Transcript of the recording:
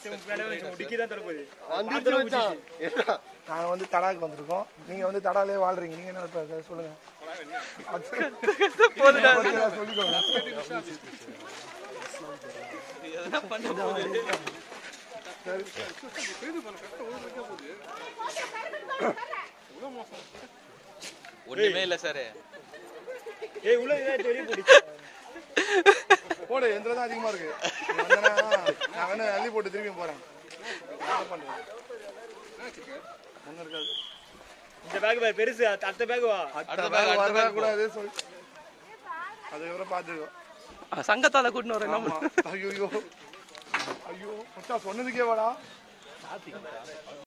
டிக்கி தான் தரப்போகுது வந்துச்சு மச்சான். என்ன? நாங்க வந்து தடாக்கு வந்திருக்கோம் நீங்க வந்து தடாலே வாழ்றீங்க நீங்க என்ன நினைப்பாரு? சொல்லுங்க கொஞ்சம் சொல்லிக்கோங்க ஒண்ணுமே இல்ல சார் ஏய் உள்ள ஏதாச்சும் வெளியே போடி போடு எந்த தான் அதிகமா இருக்கு நீ வந்தனா நான் வேணா அள்ளி போட்டு திரும்பி போறேன் என்ன பண்றது ஒண்ணும் இருக்காது இந்த பேக் பாரு பெருசு அத்த- அடுத்த பேக் வா அடுத்த bag வரவே கூடாது சொல்லி அதுக்கப்புறம் பாத்துக்கோ சங்கத்தால கூட்டின்னு வரேன் ஆமா ஐயோ ஐயோ மச்சான் சொன்னதுக்கே வாடா